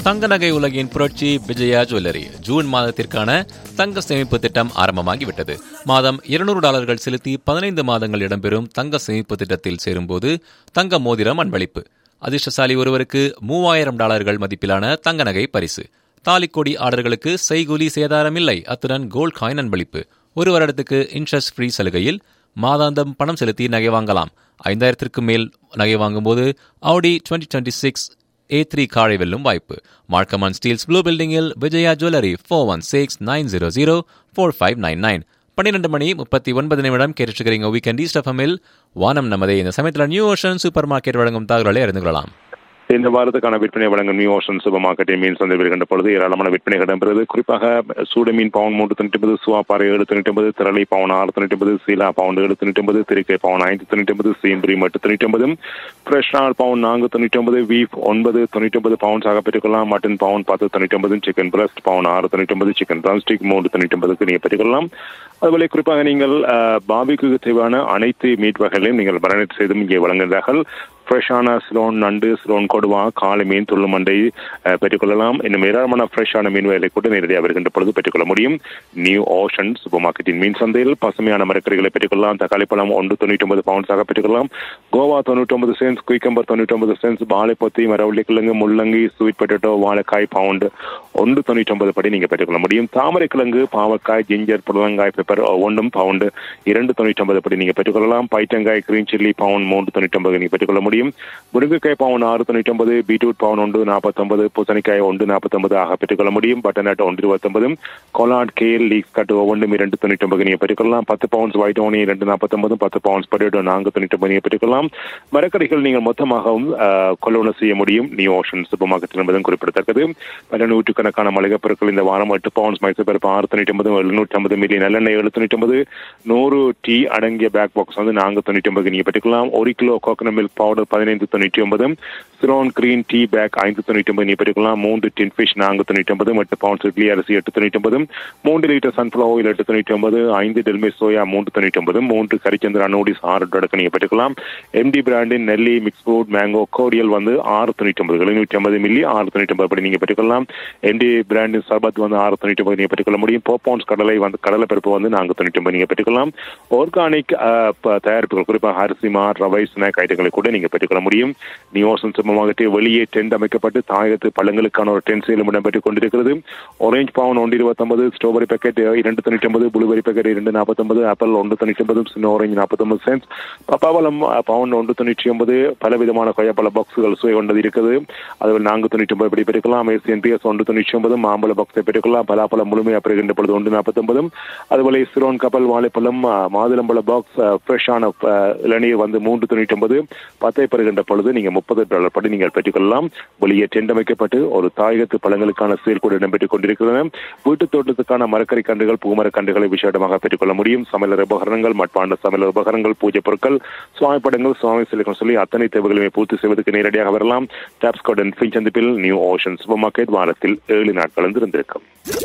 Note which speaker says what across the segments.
Speaker 1: தங்க நகை உலகின் புரட்சி விஜயா ஜுவல்லரி ஜூன் மாதத்திற்கான தங்க சேமிப்பு திட்டம் ஆரம்பமாகிவிட்டது மாதம் இருநூறு டாலர்கள் செலுத்தி பதினைந்து மாதங்கள் இடம்பெறும் தங்க சேமிப்பு திட்டத்தில் சேரும்போது தங்க மோதிரம் அன்பளிப்பு அதிர்ஷ்டசாலி ஒருவருக்கு மூவாயிரம் டாலர்கள் மதிப்பிலான தங்க நகை பரிசு தாலிக்கொடி ஆர்டர்களுக்கு செய்கூலி சேதாரம் இல்லை அத்துடன் கோல்ட் காயின் அன்பளிப்பு ஒரு வருடத்துக்கு இன்ட்ரெஸ்ட் ஃப்ரீ சலுகையில் மாதாந்தம் பணம் செலுத்தி நகை வாங்கலாம் ஐந்தாயிரத்திற்கு மேல் நகை வாங்கும்போது Audi twenty twenty six A three காரை வெல்லும் வாய்ப்பு மார்க்கமான் ஸ்டீல்ஸ் ப்ளூ பில்டிங்கில் Vijaya jewellery four one six nine zero zero four five nine nine பன்னிரெண்டு மணி முப்பத்தி ஒன்பது நிமிடம் கேட்டுருக்கிறீங்க வீக்கெண்ட் ஈஸ்ட் எஃப்எம்மில் வானம் நமதே இந்த சமயத்தில் நியூ ஓஷன் சூப்பர் மார்க்கெட் வழங்கும் தகவலை அறிந்து கொள்ளலாம்
Speaker 2: இந்த வாரத்துக்கான விற்பனை வழங்கும் நியூ ஓஷன் சூப்பர் மார்க்கெட்டில் மீன் சந்தை வருகின்ற பொழுது ஏராளமான விற்பனை இடம்பெறுது குறிப்பாக சூட மீன் பவுன் மூன்று தொண்ணூற்றி ஒன்பது சுவாப்பாறை ஏழு தொண்ணூற்றி ஒன்பது திரளை பவுன் ஆறு தொண்ணூற்றி ஒன்பது சீலா பவுன் ஏழு தொண்ணூற்றி ஒன்பது திருக்கை பவுன் ஐந்து தொண்ணூற்றி ஒன்பது சீம்பரி எட்டு தொண்ணூற்றி ஒன்பது ஃப்ரெஷ் நாள் பவுன் நான்கு தொண்ணூற்றி ஒன்பது வீஃப் ஒன்பது தொண்ணூற்றி ஒன்பது பவுன்ஸாக பெற்றுக்கொள்ளலாம் மட்டன் பவுன் பத்து தொண்ணூற்றி ஒன்பது சிக்கன் பிரஸ்ட் பவுன் ஆறு தொண்ணூற்றி ஒன்பது சிக்கன் ப்ராஸ்டிக் மூன்று தொண்ணூற்றி ஒன்பதுக்கு நீங்கள் பெற்றுக்கொள்ளலாம் அதுபோல குறிப்பாக நீங்கள் பாபிக்கு தேவையான அனைத்து மீட் வகைகளையும் நீங்கள் மரணம் செய்தும் இங்கே வழங்குகிறார்கள் ஃப்ரெஷ்ஷான ஸ்லோன் நண்டு ஸ்லோன் கொடுவா காலை மீன் துள்ளு மண்டை பெற்றுக்கொள்ளலாம் இன்னும் ஏராளமான ஃப்ரெஷ்ஷான மீன் வகைகளை கூட நேரடியாக வருகின்ற பொழுது பெற்றுக்கொள்ள முடியும் நியூ ஓஷன் சூப்பர் மார்க்கெட்டின் மீன் சந்தையில் பசுமையான மரக்கறிகளை பெற்றுக்கொள்ளலாம் தக்காளி பழம் ஒன்று தொண்ணூற்றி ஒன்பது பவுன்ஸாக பெற்றுக்கொள்ளலாம் கோவா தொண்ணூற்றி ஒன்பது சென்ஸ் குயிக்கம்பர் தொண்ணூற்றி ஒன்பது சென்ஸ் வாழைப்பத்தி மரவள்ளி கிழங்கு முள்ளங்கி ஸ்வீட் பொட்டேட்டோ வாழைக்காய் பவுண்டு ஒன்று தொண்ணூற்றி ஒன்பது படி நீங்கள் பெற்றுக்கொள்ள முடியும் தாமரை கிழங்கு பாவக்காய் ஜிஞ்சர் புடலங்காய் பெப்பர் ஒன்றும் பவுண்டு இரண்டு தொண்ணூற்றி ஒன்பது படி நீங்கள் பெற்றுக்கொள்ளலாம் பைட்டங்காய் கிரீன் சில்லி பவுன் மூன்று தொண்ணூற்றி ஒன்பது நீங்கள் பெற்றுக்கொள்ள முடியும் முருங்கைக்காய் பவுன் ஆறு தொண்ணூற்றி ஒன்பது பீட்ரூட் பவுன் ஒன்று நாற்பத்தொன்பது பூசணிக்காய் ஒன்று நாற்பத்தொன்பது ஆக பெற்றுக்கொள்ள முடியும் பட்டர்நட் ஒன்று இருபத்தொன்பது கொலாட் கேல் லீக்ஸ் கட்டு ஒவ்வொன்றும் இரண்டு தொண்ணூற்றி ஒன்பது நீங்கள் பெற்றுக்கொள்ளலாம் பத்து பவுன்ஸ் ஒயிட் ஓனி இரண்டு நாற்பத்தொன்பது பத்து பவுன்ஸ் பட்டேட்டோ நான்கு தொண்ணூற்றி ஒன்பது நீங்கள் பெற்றுக்கொள்ளலாம் மரக்கறிகள் நீங்கள் மொத்தமாகவும் கொள்வன செய்ய முடியும் நியூ ஓஷன் சூப்பர் மார்க்கெட் என்பதும் குறிப்பிடத்தக்கது பல நூற்றுக்கணக்கான மளிகை பொருட்கள் இந்த வாரம் எட்டு பவுன்ஸ் மைசூர் பருப்பு ஆறு தொண்ணூற்றி ஒன்பது எழுநூற்றி ஐம்பது மில்லி நல்லெண்ணெய் ஏழு தொண்ணூற்றி ஒன்பது நூறு டீ அடங்கிய பேக் பாக்ஸ் வந்து நான்கு தொண்ணூற்றி ஒன்பது நீங்கள் பெற்றுக்கலாம் ஒரு கிலோ கோகனட் மில்க் பவுடர் பதினைந்து தொண்ணூற்றி ஒன்பது சிரோன் கிரீன் டீ பேக் ஐந்து தொண்ணூற்றி ஒன்பது நீ பெற்றுக்கலாம் மூன்று டின் ஃபிஷ் நான்கு தொண்ணூற்றி ஒன்பது எட்டு பவுன்ஸ் இட்லி அரிசி எட்டு தொண்ணூற்றி ஒன்பது மூன்று லிட்டர் சன்ஃபிளவர் ஆயில் எட்டு தொண்ணூற்றி ஒன்பது ஐந்து டெல்மே சோயா மூன்று தொண்ணூற்றி ஒன்பது மூன்று கரிச்சந்திரா நூடிஸ் ஆறு டொடக்கு நீங்கள் பெற்றுக்கலாம் எம்டி பிராண்டின் நெல்லி மிக்ஸ் ஃப்ரூட் மேங்கோ கோரியல் வந்து ஆறு தொண்ணூற்றி ஒன்பது எழுநூற்றி ஐம்பது மில்லி ஆறு தொண்ணூற்றி ஒன்பது படி நீங்கள் பெற்றுக்கலாம் எம்டி பிராண்டின் சர்பத் வந்து ஆறு தொண்ணூற்றி ஒன்பது நீங்கள் பெற்றுக்கொள்ள முடியும் போப்பவுன்ஸ் கடலை வந்து கடலை பருப்பு வந்து நான்கு தொண்ணூற்றி ஒன்பது நீங்கள் பெற்றுக்கலாம் ஆர்கானிக் தயாரிப்புகள் குறிப்பாக அரிசி மார் ரவை ஸ்நாக் ஐட்டங்களை கூட நீங்கள் பெற்றுக்கொள்ள முடியும் நியோசன் சுமமாகட்டே வெளியே டென்ட் அமைக்கப்பட்டு தாயத்து பழங்களுக்கான ஒரு டென்ட் சேலம் இடம்பெற்றுக் கொண்டிருக்கிறது ஆரஞ்சு பவுன் ஒன்று இருபத்தொன்பது ஸ்ட்ராபெரி பேக்கெட் இரண்டு தொண்ணூற்றி ஒன்பது ப்ளூபெரி பேக்கெட் இரண்டு நாற்பத்தொன்பது ஆப்பிள் ஒன்று தொண்ணூற்றி ஒன்பது சின்ன ஆரஞ்சு நாற்பத்தொன்பது சென்ஸ் பப்பாவளம் பவுன் ஒன்று தொண்ணூற்றி ஒன்பது பல விதமான கொய்யாப்பழ பாக்ஸுகள் சுவை கொண்டது இருக்குது அதுவில் நான்கு தொண்ணூற்றி ஒன்பது படி பெற்றுக்கலாம் ஏசியன் பிஎஸ் ஒன்று தொண்ணூற்றி ஒன்பது மாம்பழ பாக்ஸை பெற்றுக்கலாம் பலாப்பழம் முழுமையாக பெறுகின்ற பொழுது ஒன்று நாற்பத்தொன்பதும் அதுபோல சிரோன் கப்பல் வாழைப்பழம் மாதுளம்பழ பாக்ஸ் ஃப்ரெஷ்ஷான இளநீர் வந்து மூன்று தொண்ணூற்றி ஒன்பது பத்தை பெறுகின்ற பொழுது நீங்கள் முப்பது டாலர் படி நீங்கள் பெற்றுக்கொள்ளலாம் வெளியே டெண்ட் அமைக்கப்பட்டு ஒரு தாயகத்து பழங்களுக்கான சேல் கூட இடம்பெற்றுக் கொண்டிருக்கின்றன வீட்டு தோட்டத்துக்கான மரக்கறி கன்றுகள் பூமர கன்றுகளை விசேடமாக பெற்றுக்கொள்ள முடியும் சமையலர் உபகரணங்கள் மட்பாண்ட சமையலர் உபகரணங்கள் பூஜை பொருட்கள் சுவாமி படங்கள் சுவாமி சிலிக்கம் சொல்லி அத்தனை தேவைகளையும் பூர்த்தி செய்வதற்கு நேரடியாக வரலாம் டாப்ஸ் கார்டன் ஃபின் சந்திப்பில் நியூ ஓஷன் சூப்பர் மார்க்கெட் வாரத்தில் ஏழு நாட்கள் இருந்திருக்கும்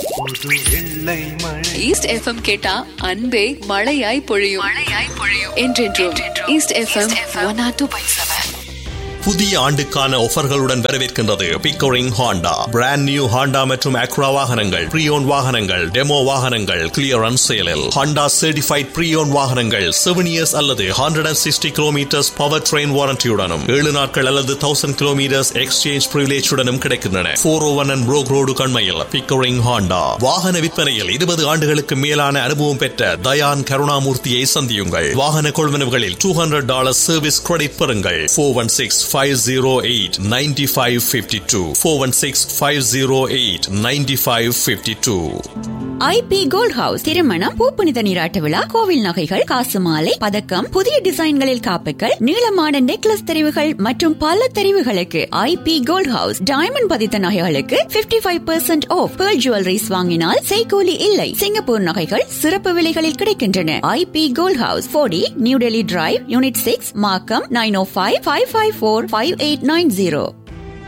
Speaker 3: ஈஸ்ட் எஃப்எம் கேட்டா அன்பே மழையாய் பொழியும் மழையாய் பொழியும் என்றென்றும் east FM one oh two point seven
Speaker 4: புதிய ஆண்டுக்கான ஆஃபர்களுடன் வரவேற்கின்றது Pickering Honda brand new Honda மற்றும் அக்ரா வாகனங்கள் ப்ரீயோன் வாகனங்கள் டெமோ வாகனங்கள் கிளியரன்ஸ் சேலில் ஹாண்டா சர்டிஃபைட் ப்ரீயோன் வாகனங்கள் செவன் இயர்ஸ் அல்லது hundred and sixty kilometres power train வாரண்டியுடனும் ஏழு நாட்கள் அல்லது தௌசண்ட் கிலோமீட்டர்ஸ் எக்ஸ்சேஞ்ச் பிரிவிலேஜுடனும் கிடைக்கின்றன four oh one and Brock road கண்மையில் பிக்கோரிங் ஹாண்டா வாகன விற்பனையில் இருபது ஆண்டுகளுக்கு மேலான அனுபவம் பெற்ற தயான் கருணாமூர்த்தியை சந்தியுங்கள் வாகன கொள்வனவுகளில் two hundred dollar service credit பெறுங்கள் four one six 508 9552 416 508 9552
Speaker 5: IP gold house திருமணம் பூப்புனித நீராட்ட விழா கோவில் நகைகள் காசு மாலை பதக்கம் புதிய டிசைன்களில் காப்புகள் நீளமான நெக்லஸ் தெரிவுகள் மற்றும் பல தெரிவுகளுக்கு ஐபி கோல்ட் ஹவுஸ் டைமண்ட் பதித்த நகைகளுக்கு 55% five percent off pearl jewelleries வாங்கினால் செய்கூலி இல்லை சிங்கப்பூர் நகைகள் சிறப்பு விலைகளில் கிடைக்கின்றன ஐபி கோல்ட் ஹவுஸ் போடி New Delhi drive unit six Markham nine oh five five five four five eight nine zero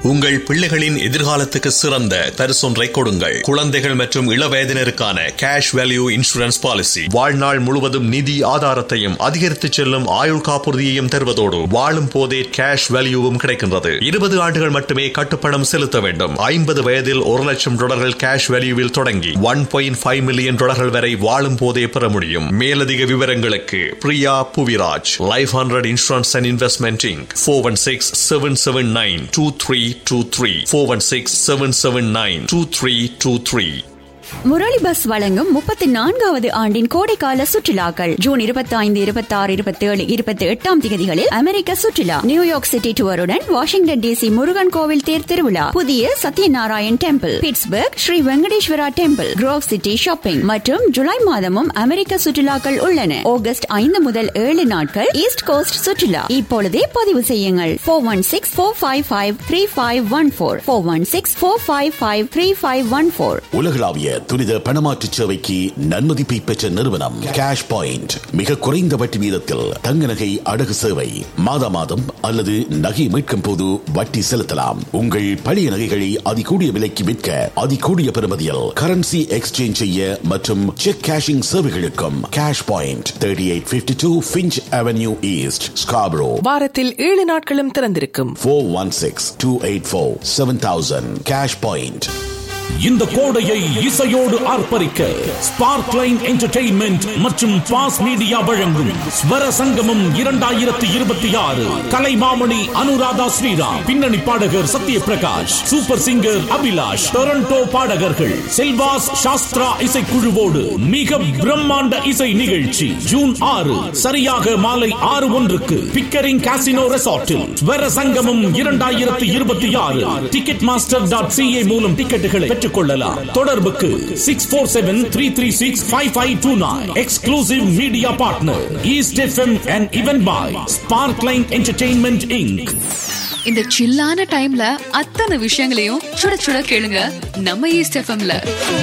Speaker 4: உங்கள் பிள்ளைகளின் எதிர்காலத்துக்கு சிறந்த பரிசொன்றை கொடுங்கள் குழந்தைகள் மற்றும் இளவயதினருக்கான கேஷ் வேல்யூ இன்சூரன்ஸ் பாலிசி வாழ்நாள் முழுவதும் நிதி ஆதாரத்தையும் அதிகரித்து செல்லும் ஆயுள் காப்புறுதியையும் தருவதோடு வாழும் போதே கேஷ் வேல்யூவும் கிடைக்கின்றது இருபது ஆண்டுகள் மட்டுமே கட்டுப்பணம் செலுத்த வேண்டும் ஐம்பது வயதில் ஒரு லட்சம் டாலர்கள் கேஷ் வேல்யூவில் தொடங்கி ஒன் பாயிண்ட் ஃபைவ் மில்லியன் டாலர்கள் வரை வாழும் போதே பெற முடியும் மேலதிக விவரங்களுக்கு Priya Puviraj life hundred insurance and investment inc four one six seven seven nine two three two three four one six seven seven nine two three two three
Speaker 5: Murali bus வழங்கும் முப்பத்தி நான்காவது ஆண்டின் கோடைக்கால சுற்றுலாக்கள் ஜூன் இருபத்தி ஐந்து இருபத்தி ஆறு இருபத்தி ஏழு இருபத்தி எட்டாம் தேதிகளில் அமெரிக்க சுற்றுலா நியூயார்க் சிட்டி டூருடன் வாஷிங்டன் டிசி முருகன் கோவில் தேர் திருவிழா புதிய Satyanarayan temple Pittsburgh Sri Venkateswara temple Grove City shopping மற்றும் ஜூலை மாதமும் அமெரிக்க சுற்றுலாக்கள் உள்ளன ஆகஸ்ட் ஐந்து முதல் ஏழு நாட்கள் ஈஸ்ட் கோஸ்ட் சுற்றுலா இப்பொழுதே பதிவு செய்யுங்கள் four one six four five five three five one four four one six four five five three five one four
Speaker 6: உலகளாவிய துரித பணமாற்று சேவைக்கு நன்மதிப்பை பெற்ற நிறுவனம் கேஷ் பாயிண்ட் மிக குறைந்த வட்டி வீதத்தில் தங்க நகை அடகு சேவை மாதா மாதம் அல்லது நகை மீட்கும் போது வட்டி செலுத்தலாம் உங்கள் பழைய நகைகளை அதிகூடிய விலைக்கு விற்க அதிகூடிய பெறுமதியில் கரன்சி எக்ஸ்சேஞ்ச் செய்ய மற்றும் செக் கேஷிங் சேவைகளுக்கும் cash point thirty eight fifty two Finch avenue east Scarborough
Speaker 7: வாரத்தில் ஏழு நாட்களும் திறந்திருக்கும்
Speaker 6: four one six two eight four seven thousand cash point
Speaker 8: இந்த கோடையை இசையோடு ஆர்ப்பரிக்க ஸ்பார்க் லைன் என்டர்டெயின்மெண்ட் மற்றும் பாஸ் மீடியா வழங்கும் ஸ்வர சங்கமம் இரண்டாயிரத்தி இருபத்தி ஆறு கலைமாமணி அனுராதா ஸ்ரீராம் பின்னணி பாடகர் Satyaprakash super singer Abhilash Toronto பாடகர்கள் செல்வாஸ் சாஸ்திரா இசைக்குழுவோடு மிக பிரம்மாண்ட இசை நிகழ்ச்சி ஜூன் ஆறு சரியாக மாலை ஆறு ஒன்றுக்கு பிக்கரிங் காசினோ ரெசார்ட்டில் ஸ்வர சங்கமம் இரண்டாயிரத்தி இருபத்தி ஆறு டிக்கெட் மாஸ்டர் டாட் சிஏ மூலம் டிக்கெட்டுகளை பெற்றுக் கொள்ளலாம் தொடர்புக்கு six four seven three three six five five two nine exclusive media partner east FM and இவன் பாய் ஸ்பார்க் லைன் என்டர்டெயின்மெண்ட் இங்க்
Speaker 3: இந்த சில்லான டைம்ல அத்தனை விஷயங்களையும் சுட சுட கேளுங்க நம்ம ஈஸ்ட் எஃப்எம்ல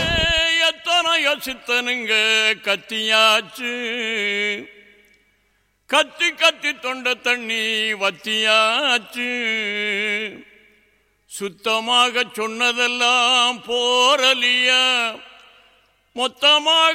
Speaker 9: எத்தனையோ சித்தனுங்க கத்தியாச்சு கத்தி கத்தி தொண்ட தண்ணி வத்தியாச்சு சுத்தமாக சொன்னதெல்லாம் போரலியா மொத்தமாக